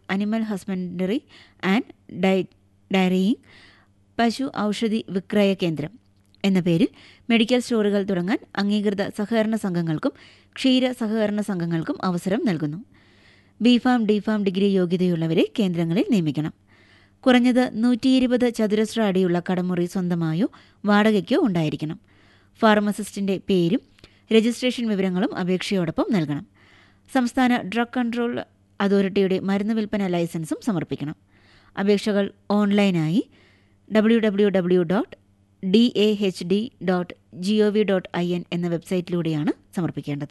animal husbandry and dai dairying പശു ഔഷധി വിക്രയ കേന്ദ്രം എന്ന പേരിൽ മെഡിക്കൽ സ്റ്റോറുകൾ തുടങ്ങാൻ അംഗീകൃത സഹകരണ സംഘങ്ങൾക്കും ക്ഷീര സഹകരണ സംഘങ്ങൾക്കും അവസരം നൽകുന്നു ബിഫാം ഡിഫാം ഡിഗ്രി യോഗ്യതയുള്ളവരെ കേന്ദ്രങ്ങളിൽ നിയമിക്കണം കുറഞ്ഞത് നൂറ്റി ഇരുപത് ചതുരശ്ര അടിയുള്ള കടമുറി സ്വന്തമായോ വാടകയ്ക്കോ ഉണ്ടായിരിക്കണം ഫാർമസിസ്റ്റിന്റെ പേരും രജിസ്ട്രേഷൻ വിവരങ്ങളും അപേക്ഷയോടൊപ്പം നൽകണം സംസ്ഥാന ഡ്രഗ് കൺട്രോൾ അതോറിറ്റിയുടെ മരുന്ന് വിൽപ്പന ലൈസൻസും സമർപ്പിക്കണം അപേക്ഷകൾ ഓൺലൈനായി W W W dot D A H D dot G O V dot I N എന്ന വെബ്സൈറ്റിലൂടെയാണ് സമർപ്പിക്കേണ്ടത്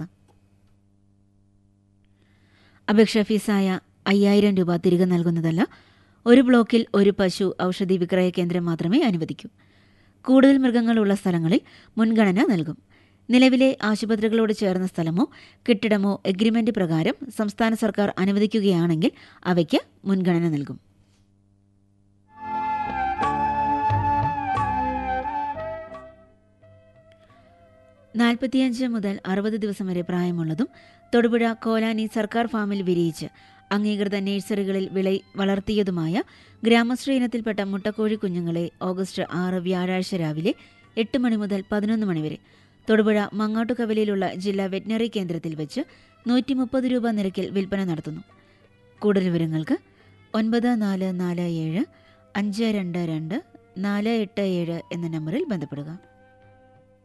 അപേക്ഷാ ഫീസായ അയ്യായിരം രൂപ തിരികെ നൽകുന്നതല്ല ഒരു ബ്ലോക്കിൽ ഒരു പശു ഔഷധി വിക്രയ കേന്ദ്രം മാത്രമേ അനുവദിക്കൂ കൂടുതൽ മൃഗങ്ങളുള്ള സ്ഥലങ്ങളിൽ മുൻഗണന നൽകും നിലവിലെ ആശുപത്രികളോട് ചേർന്ന സ്ഥലമോ കെട്ടിടമോ എഗ്രിമെന്റ് പ്രകാരം സംസ്ഥാന സർക്കാർ അനുവദിക്കുകയാണെങ്കിൽ അവയ്ക്ക് മുൻഗണന നൽകും നാൽപ്പത്തിയഞ്ച് മുതൽ അറുപത് ദിവസം വരെ പ്രായമുള്ളതും തൊടുപുഴ കോലാനി സർക്കാർ ഫാമിൽ വിരിയിച്ച് അംഗീകൃത നഴ്സറികളിൽ വിള വളർത്തിയതുമായ ഗ്രാമശ്രീ ഇനത്തിൽപ്പെട്ട മുട്ടക്കോഴി കുഞ്ഞുങ്ങളെ ഓഗസ്റ്റ് ആറ് വ്യാഴാഴ്ച രാവിലെ എട്ട് മണി മുതൽ പതിനൊന്ന് മണിവരെ തൊടുപുഴ മങ്ങാട്ടുകവലയിലുള്ള ജില്ലാ വെറ്റിനറി കേന്ദ്രത്തിൽ വെച്ച് നൂറ്റി മുപ്പത് രൂപ നിരക്കിൽ വിൽപ്പന നടത്തുന്നു കൂടുതൽ വിവരങ്ങൾക്ക് ഒൻപത് നാല് നാല് ഏഴ് അഞ്ച് രണ്ട് രണ്ട് നാല് എട്ട് ഏഴ് എന്ന നമ്പറിൽ ബന്ധപ്പെടുക